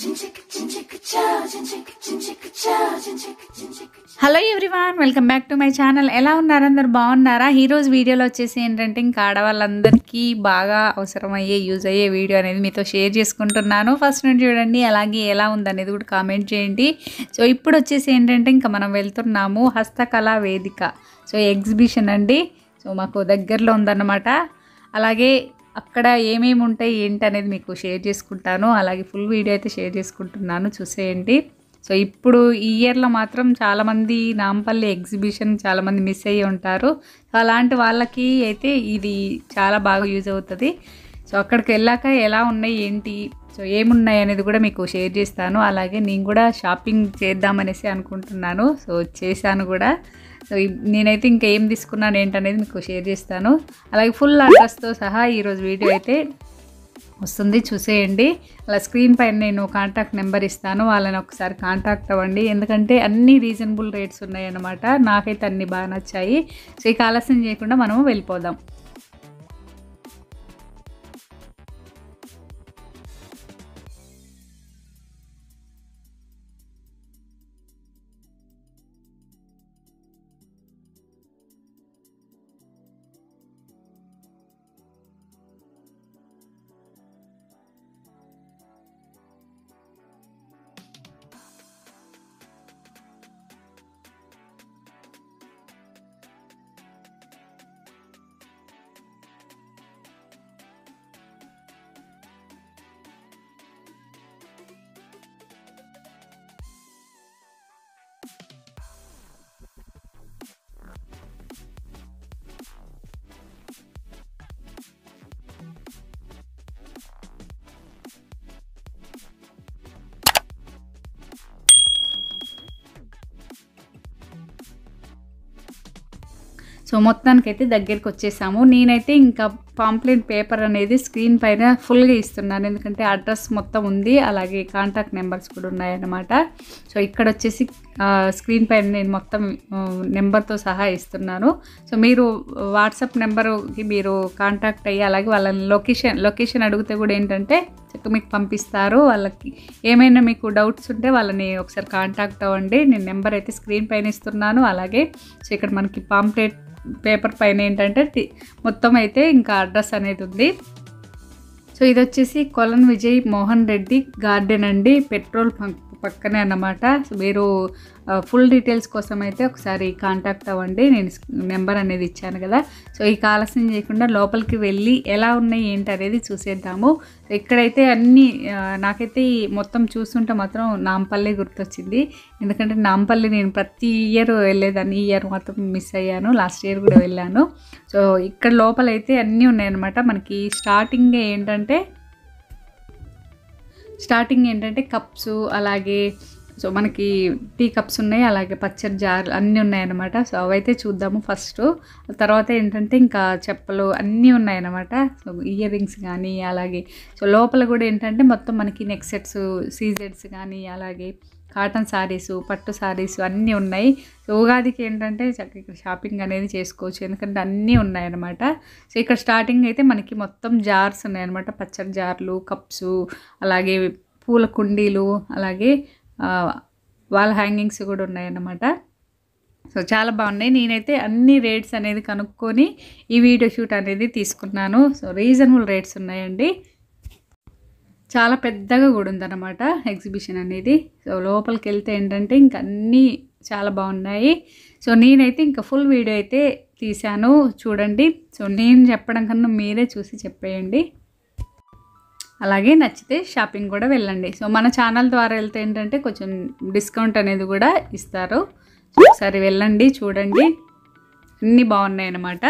hello everyone welcome back to my channel ఎలా ఉన్నారు అందరు బాగున్నారా ఈరోజు వీడియోలో వచ్చేసి ఏంటంటే ఇంకా ఆడవాళ్ళందరికీ బాగా అవసరమయ్యే యూజ్ అయ్యే వీడియో అనేది మీతో షేర్ చేసుకుంటున్నాను ఫస్ట్ నుండి చూడండి అలాగే ఎలా ఉందనేది కూడా కామెంట్ చేయండి సో ఇప్పుడు వచ్చేసి ఏంటంటే ఇంకా మనం వెళ్తున్నాము హస్తకళా వేదిక సో ఎగ్జిబిషన్ అండి సో మాకు దగ్గరలో ఉందన్నమాట అలాగే అక్కడ ఏమేమి ఉంటాయి ఏంటి అనేది మీకు షేర్ చేసుకుంటాను అలాగే ఫుల్ వీడియో అయితే షేర్ చేసుకుంటున్నాను చూసేయండి సో ఇప్పుడు ఈ ఇయర్లో మాత్రం చాలామంది నాంపల్లి ఎగ్జిబిషన్ చాలామంది మిస్ అయ్యి ఉంటారు సో అలాంటి వాళ్ళకి అయితే ఇది చాలా బాగా యూజ్ అవుతుంది సో అక్కడికి వెళ్ళాక ఎలా ఉన్నాయి ఏంటి సో ఏమున్నాయి అనేది కూడా మీకు షేర్ చేస్తాను అలాగే నేను కూడా షాపింగ్ చేద్దామనేసి అనుకుంటున్నాను సో చేశాను కూడా సో ఇ- నేనైతే ఇంకా ఏం తీసుకున్నాను ఏంటనేది మీకు షేర్ చేస్తాను అలాగే ఫుల్ అడ్రస్తో సహా ఈరోజు వీడియో అయితే వస్తుంది చూసేయండి అలా స్క్రీన్ పైన నేను కాంటాక్ట్ నెంబర్ ఇస్తాను వాళ్ళని ఒకసారి కాంటాక్ట్ అవ్వండి ఎందుకంటే అన్ని రీజనబుల్ రేట్స్ ఉన్నాయన్నమాట నాకైతే అన్ని బాగా నచ్చాయి సో ఇక ఆలస్యం చేయకుండా మనము వెళ్ళిపోదాం సో మొత్తానికైతే దగ్గరికి వచ్చేసాము నేనైతే ఇంకా పాంప్లెట్ పేపర్ అనేది స్క్రీన్ పైన ఫుల్గా ఇస్తున్నాను ఎందుకంటే అడ్రస్ మొత్తం ఉంది అలాగే కాంటాక్ట్ నెంబర్స్ కూడా ఉన్నాయన్నమాట సో ఇక్కడ వచ్చేసి ఆ, స్క్రీన్ పైన నేను మొత్తం ఆ, నెంబర్తో సహా ఇస్తున్నాను సో మీరు వాట్సాప్ నెంబర్కి మీరు కాంటాక్ట్ అయ్యి అలాగే వాళ్ళ లొకేషన్ లొకేషన్ అడిగితే కూడా ఏంటంటే చక్క మీకు పంపిస్తారు వాళ్ళకి ఏమైనా మీకు డౌట్స్ ఉంటే వాళ్ళని ఒకసారి కాంటాక్ట్ అవ్వండి నేను నెంబర్ అయితే స్క్రీన్ పైన ఇస్తున్నాను అలాగే సో ఇక్కడ మనకి పాంప్లెట్ పేపర్ పైన ఏంటంటే టి- మొత్తం అయితే ఇంకా అడ్రస్ అనేది ఉంది సో ఇది వచ్చేసి కొలన్ విజయ్ మోహన్ రెడ్డి గార్డెన్ అండి పెట్రోల్ బంక్ పక్కనే అన్నమాట సో మీరు ఫుల్ డీటెయిల్స్ కోసం అయితే ఒకసారి కాంటాక్ట్ అవ్వండి నేను నెంబర్ అనేది ఇచ్చాను కదా సో ఈ ఆలస్యం చేయకుండా లోపలికి వెళ్ళి ఎలా ఉన్నాయి ఏంటి అనేది చూసేద్దాము సో ఇక్కడైతే అన్ని ఆ, నాకైతే ఈ మొత్తం చూస్తుంటే మాత్రం నాంపల్లి గుర్తొచ్చింది ఎందుకంటే నాంపల్లి నేను ప్రతి ఇయర్ వెళ్ళేదాన్ని ఈ ఇయర్ మాత్రం మిస్ అయ్యాను లాస్ట్ ఇయర్ కూడా వెళ్ళాను సో ఇక్కడ లోపల అయితే అన్నీ ఉన్నాయన్నమాట మనకి స్టార్టింగ్ ఏంటంటే స్టార్టింగ్ ఏంటంటే కప్స్ అలాగే సో మనకి టీ కప్స్ ఉన్నాయి అలాగే పచ్చడి జార్ అన్నీ ఉన్నాయన్నమాట సో అవైతే చూద్దాము ఫస్ట్ తర్వాత ఏంటంటే ఇంకా చెప్పులు అన్నీ ఉన్నాయన్నమాట సో ఇయర్ రింగ్స్ కానీ అలాగే సో లోపల కూడా ఏంటంటే మొత్తం మనకి నెక్ సెట్స్ సీజెడ్స్ కానీ అలాగే కాటన్ సారీస్ పట్టు సారీస్ అన్నీ ఉన్నాయి సో ఉగాదికి ఏంటంటే చక్కగా ఇక్కడ షాపింగ్ అనేది చేసుకోవచ్చు ఎందుకంటే అన్నీ ఉన్నాయన్నమాట సో ఇక్కడ స్టార్టింగ్ అయితే మనకి మొత్తం జార్స్ ఉన్నాయన్నమాట పచ్చడి జార్లు కప్స్ అలాగే పూల కుండీలు అలాగే ఆ, వాల్ హ్యాంగింగ్స్ కూడా ఉన్నాయన్నమాట సో చాలా బాగున్నాయి నేనైతే అన్ని రేట్స్ అనేది కనుక్కొని ఈ వీడియో షూట్ అనేది తీసుకున్నాను సో రీజనబుల్ రేట్స్ ఉన్నాయండి చాలా పెద్దగా కూడా ఉందన్నమాట ఎగ్జిబిషన్ అనేది సో లోపలికి వెళ్తే ఏంటంటే ఇంక అన్నీ చాలా బాగున్నాయి సో నేనైతే ఇంకా ఫుల్ వీడియో అయితే తీశాను చూడండి సో నేను చెప్పడం కన్నా మీరే చూసి చెప్పేయండి అలాగే నచ్చితే షాపింగ్ కూడా వెళ్ళండి సో మన ఛానల్ ద్వారా వెళ్తే ఏంటంటే కొంచెం డిస్కౌంట్ అనేది కూడా ఇస్తారు సో ఒకసారి వెళ్ళండి చూడండి అన్నీ బాగున్నాయి అన్నమాట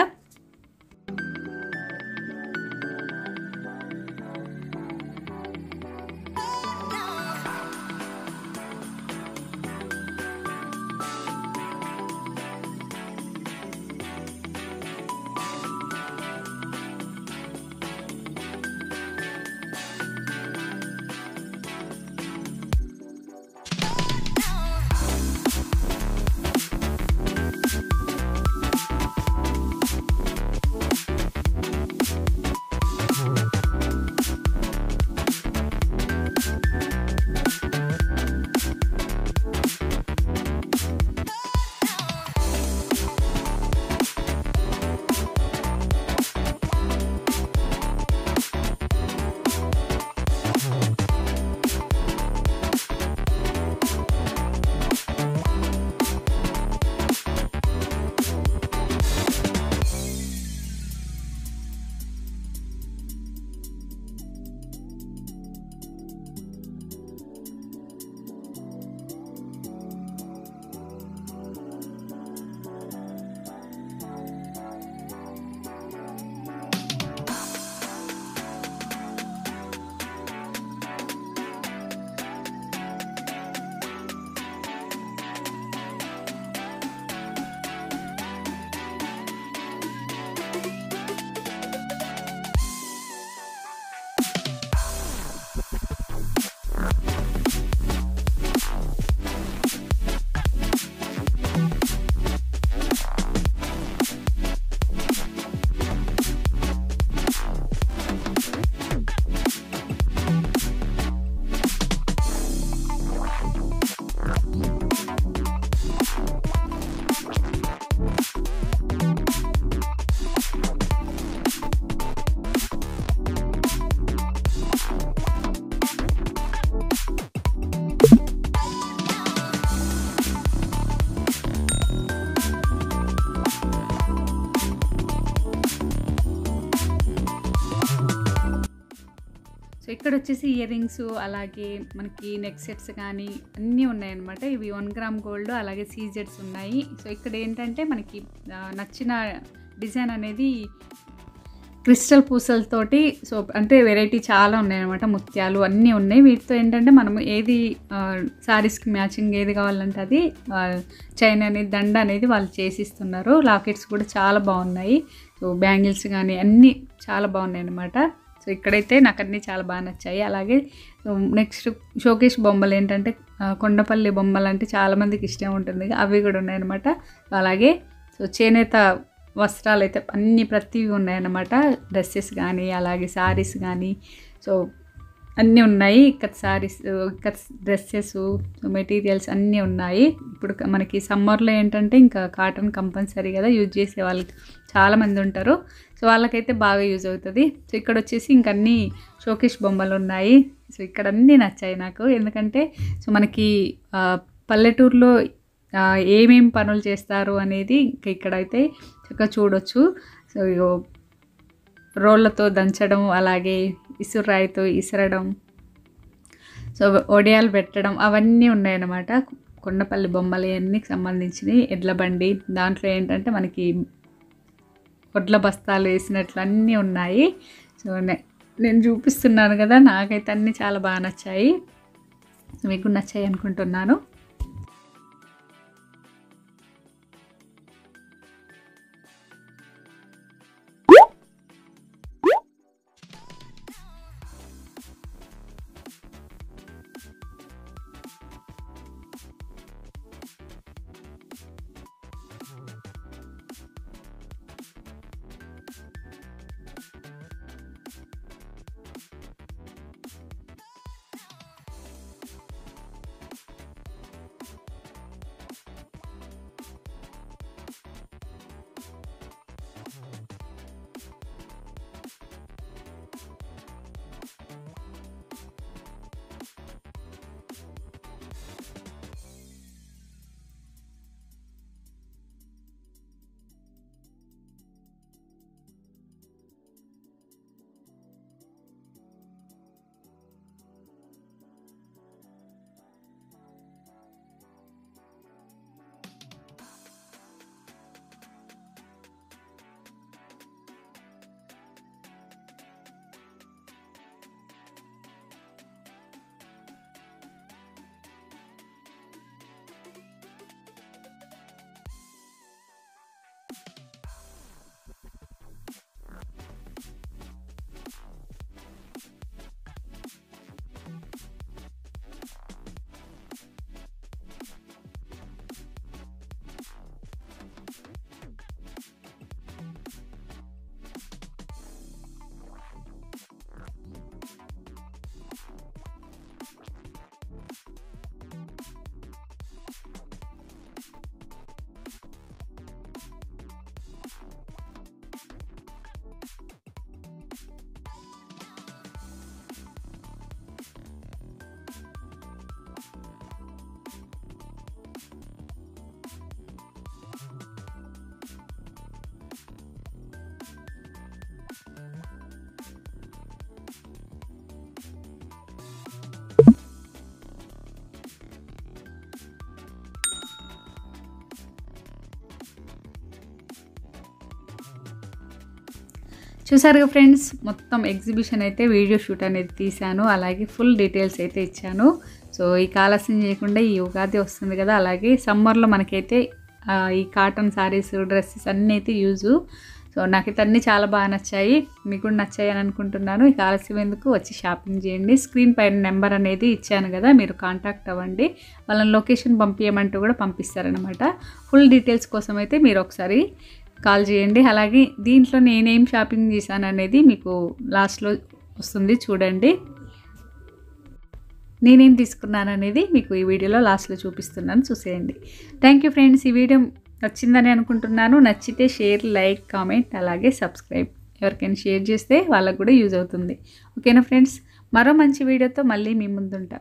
ఇక్కడ వచ్చేసి ఇయర్ రింగ్స్ అలాగే మనకి నెక్ సెట్స్ కానీ అన్నీ ఉన్నాయన్నమాట ఇవి వన్ గ్రామ్ గోల్డ్ అలాగే సీజెట్స్ ఉన్నాయి సో ఇక్కడ ఏంటంటే మనకి ఆ, నచ్చిన డిజైన్ అనేది క్రిస్టల్ పూసలతోటి సో అంటే వెరైటీ చాలా ఉన్నాయన్నమాట ముత్యాలు అన్నీ ఉన్నాయి వీటితో ఏంటంటే మనం ఏది శారీస్కి మ్యాచింగ్ ఏది కావాలంటే అది ఆ, చైన్ అనేది దండ అనేది వాళ్ళు చేసిస్తున్నారు లాకెట్స్ కూడా చాలా బాగున్నాయి సో బ్యాంగిల్స్ కానీ అన్నీ చాలా బాగున్నాయి అనమాట సో ఇక్కడైతే నాకు అన్నీ చాలా బాగా నచ్చాయి అలాగే నెక్స్ట్ షోకేష్ బొమ్మలు ఏంటంటే ఆ, కొండపల్లి బొమ్మలు అంటే చాలామందికి ఇష్టం ఉంటుంది అవి కూడా ఉన్నాయన్నమాట అలాగే సో చేనేత వస్త్రాలు అయితే అన్ని ప్రతివి ఉన్నాయన్నమాట డ్రెస్సెస్ కానీ అలాగే శారీస్ కానీ సో అన్నీ ఉన్నాయి ఇక్కడ శారీస్ ఇక్కడ డ్రెస్సెస్ మెటీరియల్స్ అన్నీ ఉన్నాయి ఇప్పుడు క- మనకి సమ్మర్లో ఏంటంటే ఇంకా కాటన్ కంపల్సరీ కదా యూజ్ చేసే వాళ్ళు చాలామంది ఉంటారు సో వాళ్ళకైతే బాగా యూజ్ అవుతుంది సో ఇక్కడ వచ్చేసి ఇంక అన్ని షోకేష్ బొమ్మలు ఉన్నాయి సో ఇక్కడ అన్నీ నచ్చాయి నాకు ఎందుకంటే సో మనకి ఆ, పల్లెటూరులో ఆ, ఏమేం పనులు చేస్తారు అనేది ఇంక ఇక్కడైతే చక్కగా చూడొచ్చు సో ఇగో రోళ్ళతో దంచడం అలాగే ఇసురాయితో ఇసరడం సో ఒడియాలు పెట్టడం అవన్నీ ఉన్నాయన్నమాట కొండపల్లి బొమ్మలు అన్నీ సంబంధించినవి ఎడ్ల బండి దాంట్లో ఏంటంటే మనకి వడ్ల బస్తాలు వేసినట్లు అన్నీ ఉన్నాయి సో నే- నేను చూపిస్తున్నాను కదా నాకైతే అన్నీ చాలా బాగా నచ్చాయి మీకు నచ్చాయి అనుకుంటున్నాను చూసారుగా ఫ్రెండ్స్ మొత్తం ఎగ్జిబిషన్ అయితే వీడియో షూట్ అనేది తీశాను అలాగే ఫుల్ డీటెయిల్స్ అయితే ఇచ్చాను సో ఈ కాలస్యం చేయకుండా ఈ ఉగాది వస్తుంది కదా అలాగే సమ్మర్లో మనకైతే ఆ, ఈ కాటన్ శారీస్ డ్రెస్సెస్ అన్నీ అయితే యూజు సో నాకైతే అన్నీ చాలా బాగా నచ్చాయి మీకు కూడా నచ్చాయి అని అనుకుంటున్నాను ఈ ఆలస్యం ఎందుకు వచ్చి షాపింగ్ చేయండి స్క్రీన్ పైన నెంబర్ అనేది ఇచ్చాను కదా మీరు కాంటాక్ట్ అవ్వండి వాళ్ళని లొకేషన్ పంపించమంటూ కూడా పంపిస్తారనమాట ఫుల్ డీటెయిల్స్ కోసం అయితే మీరు ఒకసారి కాల్ చేయండి అలాగే దీంట్లో నేనేం షాపింగ్ చేశాను అనేది మీకు లాస్ట్లో వస్తుంది చూడండి నేనేం తీసుకున్నాను అనేది మీకు ఈ వీడియోలో లాస్ట్లో చూపిస్తున్నాను చూసేయండి థ్యాంక్ యూ ఫ్రెండ్స్ ఈ వీడియో నచ్చిందని అనుకుంటున్నాను నచ్చితే షేర్ లైక్ కామెంట్ అలాగే సబ్స్క్రైబ్ ఎవరికైనా షేర్ చేస్తే వాళ్ళకు కూడా యూజ్ అవుతుంది ఓకేనా ఫ్రెండ్స్ మరో మంచి వీడియోతో మళ్ళీ మీ ముందుంటా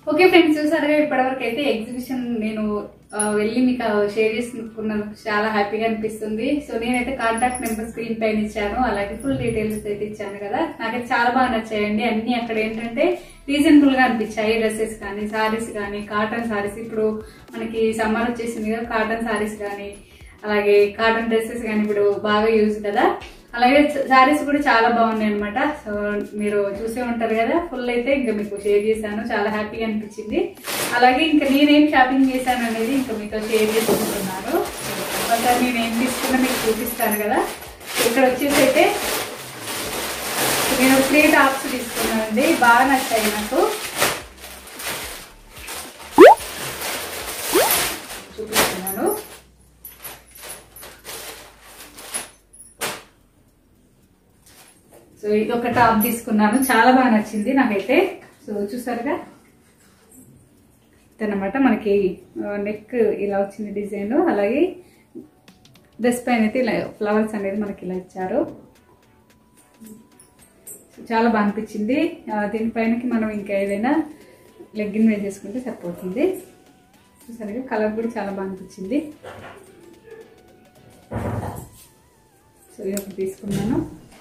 ఓకే ఫ్రెండ్స్ చూసారుగా ఇప్పటివరకు అయితే ఎగ్జిబిషన్ నేను ఆ, వెళ్ళి మీకు షేర్ చేసుకున్నందుకు చాలా హ్యాపీగా అనిపిస్తుంది సో నేనైతే కాంటాక్ట్ నెంబర్ స్క్రీన్ పైన ఇచ్చాను అలాగే ఫుల్ డీటెయిల్స్ అయితే ఇచ్చాను కదా నాకైతే చాలా బాగా నచ్చాయండి అన్ని అక్కడ ఏంటంటే రీజనబుల్ గా అనిపించాయి డ్రెస్సెస్ కానీ సారీస్ కానీ కాటన్ సారీస్ ఇప్పుడు మనకి సమ్మర్ వచ్చేసింది కదా కాటన్ సారీస్ కానీ అలాగే కాటన్ డ్రెస్సెస్ కానీ ఇప్పుడు బాగా యూజ్ కదా అలాగే శారీస్ కూడా చాలా బాగున్నాయి అనమాట సో మీరు చూసే ఉంటారు కదా ఫుల్ అయితే ఇంకా మీకు షేర్ చేశాను చాలా హ్యాపీగా అనిపించింది అలాగే ఇంకా నేనేం షాపింగ్ చేశాను అనేది ఇంకా మీతో షేర్ చేసుకుంటున్నాను ఒకసారి నేను ఏం తీసుకున్నా మీకు చూపిస్తాను కదా ఇక్కడ వచ్చేసి అయితే నేను త్రీ టాప్స్ తీసుకున్నానండి బాగా నచ్చాయి నాకు చూపిస్తున్నాను సో ఇది ఒక టాప్ తీసుకున్నాను చాలా బాగా నచ్చింది నాకైతే సో చూసారుగా ఇదన్నమాట మనకి నెక్ ఇలా వచ్చింది డిజైన్ అలాగే డ్రెస్ పైన అయితే ఇలా ఫ్లవర్స్ అనేది మనకి ఇలా ఇచ్చారు సో చాలా బాగా అనిపించింది ఆ, దీనిపైనకి మనం ఇంకా ఏదైనా లెగ్గిన్ వేసేసుకుంటే సరిపోతుంది చూసారుగా కలర్ కూడా చాలా బాగా అనిపించింది సో ఇది ఒకటి తీసుకున్నాను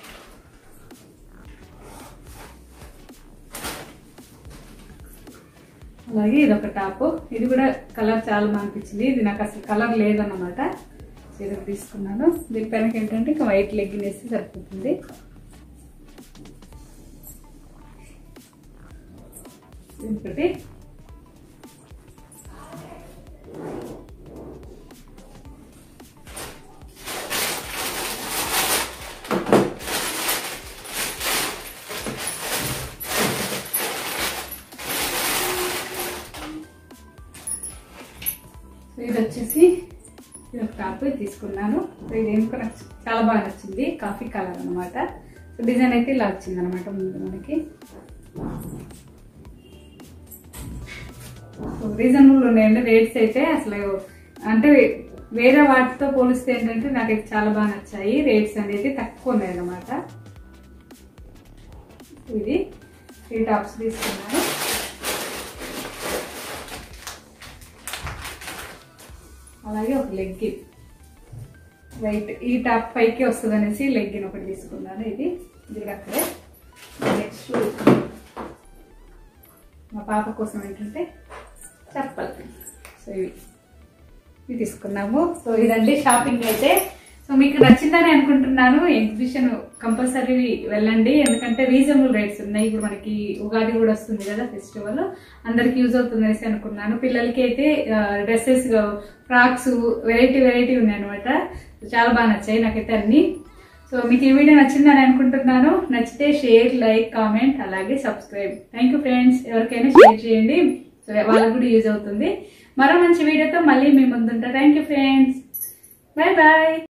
అలాగే ఇది ఒక టాప్ ఇది కూడా కలర్ చాలా బాగా అనిపించింది ఇది నాకు అసలు కలర్ లేదన్నమాట సో ఇది ఒకటి తీసుకున్నాను దీని పైన ఏంటంటే ఇంకా వైట్ లెగ్గిన్ వేస్తే సరిపోతుంది ఇంకొకటి సో ఇది వచ్చేసి ఇది ఒక టాప్ ఇది తీసుకున్నాను సో ఇది ఎందుకు నాకు చాలా బాగా నచ్చింది కాఫీ కలర్ అనమాట సో డిజైన్ అయితే ఇలా వచ్చింది అనమాట ముందు మనకి సో రీజనబుల్ ఉన్నాయండి రేట్స్ అయితే అసలు అంటే వేరే వాటితో పోలిస్తే ఏంటంటే నాకైతే చాలా బాగా నచ్చాయి రేట్స్ అనేది తక్కువ ఉన్నాయి అన్నమాట ఇది త్రీ టాప్స్ తీసుకున్నాను అలాగే ఒక లెగ్గిన్ వైట్ ఈ టాప్ పైకి వస్తుంది అనేసి లెగ్గిన్ ఒకటి తీసుకున్నాను ఇది ఇది కూడా అక్కడే నెక్స్ట్ మా పాప కోసం ఏంటంటే చెప్పాలి సో ఇవి ఇవి తీసుకున్నాము సో ఇదండి షాపింగ్ అయితే సో మీకు నచ్చిందని అనుకుంటున్నాను ఎగ్జిబిషన్ కంపల్సరీ వెళ్ళండి ఎందుకంటే రీజనబుల్ రేట్స్ ఉన్నాయి ఇప్పుడు మనకి ఉగాది కూడా వస్తుంది కదా ఫెస్టివల్ అందరికి యూజ్ అవుతుంది అనేసి అనుకున్నాను పిల్లలకి అయితే డ్రెస్సెస్ ఫ్రాక్స్ వెరైటీ వెరైటీ ఉన్నాయి అనమాట చాలా బాగా నచ్చాయి నాకైతే అన్ని సో మీకు ఈ వీడియో నచ్చిందని అనుకుంటున్నాను నచ్చితే షేర్ లైక్ కామెంట్ అలాగే సబ్స్క్రైబ్ థ్యాంక్ యూ ఫ్రెండ్స్ ఎవరికైనా షేర్ చేయండి సో వాళ్ళకి కూడా యూజ్ అవుతుంది మరో మంచి వీడియోతో మళ్ళీ మీ ముందుంటా thank you friends bye bye